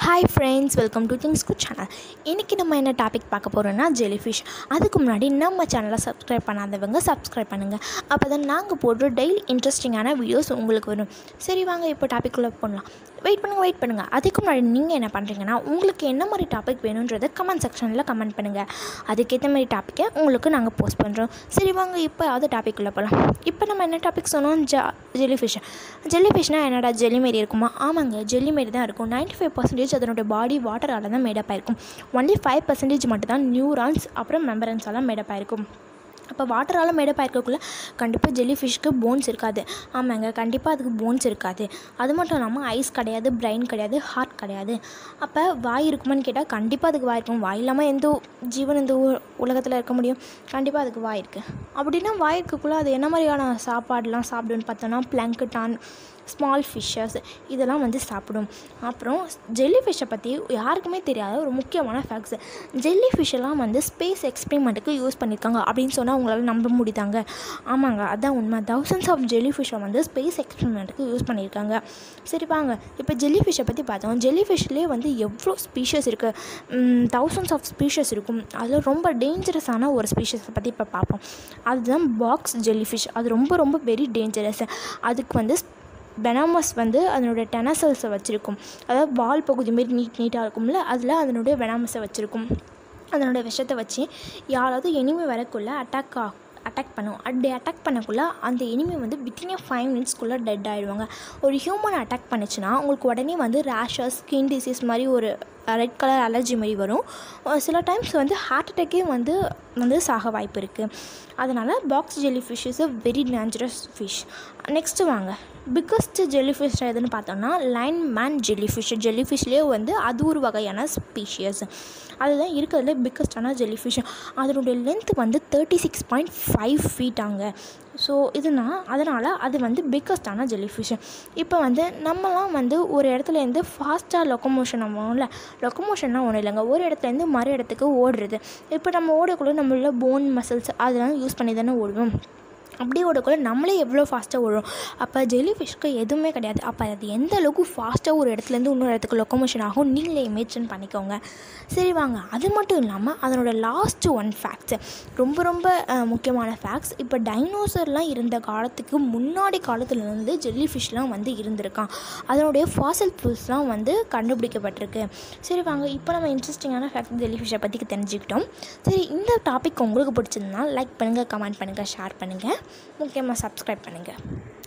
hi friends welcome to things good channel இன்றைக்கி நம்ம என்ன டாபிக் பார்க்க போகிறோன்னா ஜெலிஃபிஷ் அதுக்கு முன்னாடி நம்ம சேனலை சப்ஸ்கிரைப் பண்ணாதவங்க சப்ஸ்கிரைப் பண்ணுங்கள் அப்போ தான் நாங்கள் போடுற டெய்லி இன்ட்ரெஸ்டிங்கான வீடியோஸ் உங்களுக்கு வரும் சரி வாங்க இப்போ டாபிக்குள்ளே போடலாம் வெயிட் பண்ணுங்கள் வெயிட் பண்ணுங்கள் அதுக்கு முன்னாடி நீங்கள் என்ன பண்ணுறீங்கன்னா உங்களுக்கு என்ன மாதிரி டாபிக் வேணுன்றதை கமெண்ட் செக்ஷனில் கமெண்ட் பண்ணுங்கள் அதுக்கேற்ற மாதிரி டாப்பிக்கை உங்களுக்கு நாங்கள் போஸ்ட் பண்ணுறோம் சரி வாங்க இப்போ அது டாபிக்குள்ளே போகலாம் இப்போ நம்ம என்ன டாபிக் சொன்னோம் ஜா ஜெல்லிஃபிஷ் ஜெல்லிஃபிஷ்னால் என்னடா ஜெல்லி மாரி இருக்குமா ஆமாங்க ஜெல்லி மாரி தான் இருக்கும் நைன்ட்டி ஃபைவ் பர்சன்டேஜ் அதனோட பாடி வாட்டரால் தான் மேடப் ஆயிருக்கும் ஒன்லி ஃபைவ் பர்சன்டேஜ் மட்டும் தான் நியூரான்ஸ் அப்புறம் மெம்பரன்ஸால் மேடப் ஆயிருக்கும் அப்போ வாட்டரால் மேடப் ஆயிருக்கக்குள்ள கண்டிப்பாக ஜெல்லி ஃபிஷ்க்கு போன்ஸ் இருக்காது ஆமாங்க கண்டிப்பாக அதுக்கு போன்ஸ் இருக்காது அது மட்டும் இல்லாமல் ஐஸ் கிடையாது பிரெயின் கிடையாது ஹார்ட் கிடையாது அப்போ வாய் இருக்குமான்னு கேட்டால் கண்டிப்பாக அதுக்கு வாய் இருக்கும் வாய் இல்லாமல் எந்த ஜீவன் இந்த உ- உலகத்தில் இருக்க முடியும் கண்டிப்பாக அதுக்கு வாய் இருக்குது அப்படின்னா வாய் இருக்கக்குள்ள அது என்ன மாதிரியான சாப்பாடுலாம் சாப்பிடுன்னு பார்த்தோன்னா பிளாங்கட்டான் ஸ்மால் ஃபிஷ்ஷஸ் இதெல்லாம் வந்து சாப்பிடும் அப்புறம் ஜெல்லி ஃபிஷ்ஷை பற்றி யாருக்குமே தெரியாத ஒரு முக்கியமான ஃபேக்ட்ஸ் ஜெல்லி ஃபிஷ்ஷெல்லாம் வந்து ஸ்பேஸ் எக்ஸ்பெரிமெண்ட்டுக்கு யூஸ் பண்ணியிருக்காங்க அப்படின்னு சொன்னால் உங்களால் நம்ப முடியுதாங்க ஆமாங்க அதான் உண்மை தௌசண்ட்ஸ் ஆஃப் ஜெல்லி ஃபிஷ்ஷை வந்து ஸ்பேஸ் எக்ஸ்பெரிமெண்ட்டுக்கு யூஸ் பண்ணியிருக்காங்க சரி வாங்க இப்போ ஜெல்லி ஃபிஷ்ஷை பற்றி பார்த்தோம் ஜெல்லி ஃபிஷ்லேயே வந்து எவ்வளோ ஸ்பீஷஸ் இருக்குது தௌசண்ட்ஸ் ஆஃப் ஸ்பீஷஸ் இருக்கும் அதில் ரொம்ப டேஞ்சரஸான ஒரு ஸ்பீஷஸை பற்றி இப்போ பார்ப்போம் அதுதான் பாக்ஸ் ஜெல்லி ஃபிஷ் அது ரொம்ப ரொம்ப வெரி டேஞ்சரஸ் அதுக்கு வந்து வெனாமஸ் வந்து அதனுடைய டெனசல்ஸை வச்சுருக்கும் அதாவது வால் பகுதி மாரி நீட் நீட்டாக இருக்கும்ல அதில் அதனுடைய வெனாமஸை வச்சுருக்கும் அதனுடைய விஷத்தை வச்சு யாராவது எனிமி வரக்குள்ளே அட்டாக் ஆ அட்டாக் பண்ணும் அப்படி அட்டாக் பண்ணக்குள்ளே அந்த எனிமி வந்து வித்தின் ஏ ஃபைவ் மினிட்ஸ்க்குள்ளே டெட் ஆகிடுவாங்க ஒரு ஹியூமன் அட்டாக் பண்ணுச்சுன்னா உங்களுக்கு உடனே வந்து ரேஷஸ் ஸ்கின் டிசீஸ் மாதிரி ஒரு ரெட் கலர் அலர்ஜி மாதிரி வரும் ஒரு சில டைம்ஸ் வந்து ஹார்ட் அட்டாக்கே வந்து வந்து சாக வாய்ப்பு இருக்குது அதனால் box jellyfish is a very dangerous fish next வாங்க பிக்கஸ்ட் ஜெல்லி ஃபிஷ் எதுன்னு பார்த்தோம்னா lion's mane jellyfish jelly ஃபிஷ்லேயே வந்து அது ஒரு வகையான ஸ்பீஷியஸ் அதுதான் இருக்கிறதுல பிக்கஸ்டான ஜெல்லி ஃபிஷ் அதனுடைய லென்த் வந்து தேர்ட்டி சிக்ஸ் பாயிண்ட் ஃபைவ் ஃபீட்டாங்க ஸோ இதுனா அதனால் அது வந்து பிக்கஸ்டான ஜெல்லி ஃபிஷ் இப்போ வந்து நம்மலாம் வந்து ஒரு இடத்துலேருந்து ஃபாஸ்ட்டாக லொக்கமோஷன் ஆகும்ல லொக்கமோஷன்லாம் ஒன்றும் இல்லைங்க ஒரு இடத்துலேருந்து மறு இடத்துக்கு ஓடுறது இப்போ நம்ம ஓடக்குள்ள நம்மள போன் மசில்ஸ் அதெல்லாம் யூஸ் பண்ணி தானே ஓடுவோம் அப்படி ஓடக்குள்ள நம்மளே எவ்வளோ ஃபாஸ்ட்டாக ஓடுறோம் அப்போ ஜெல்லி ஃபிஷ்க்கு எதுவுமே கிடையாது அப்போ அது எந்த அளவுக்கு ஃபாஸ்ட்டாக ஒரு இடத்துலேருந்து இன்னொரு இடத்துக்கு லொக்கமோஷன் ஆகும் நீங்களே இமேஜின் பண்ணிக்கோங்க சரி வாங்க அது மட்டும் இல்லாமல் அதனோட லாஸ்ட் ஒன் ஃபேக்ட்ஸ் ரொம்ப ரொம்ப அஹ், முக்கியமான ஃபேக்ட்ஸ் இப்போ டைனோசர்லாம் இருந்த காலத்துக்கு முன்னாடி காலத்துலேருந்து ஜெல்லி ஃபிஷ்லாம் வந்து இருந்திருக்கான் அதனுடைய ஃபாசல் ப்ரூஃப்ஸ்லாம் வந்து கண்டுபிடிக்கப்பட்டிருக்கு சரி வாங்க இப்போ நம்ம இன்ட்ரெஸ்டிங்கான ஃபேக்ட் ஜெல்லி ஃபிஷ்ஷை பற்றி தெரிஞ்சுக்கிட்டோம் சரி இந்த டாபிக் உங்களுக்கு பிடிச்சிருந்தா லைக் பண்ணுங்கள் கமெண்ட் பண்ணுங்கள் ஷேர் பண்ணுங்கள் முக்கியமாக சப்ஸ்கிரைப் பண்ணுங்கள்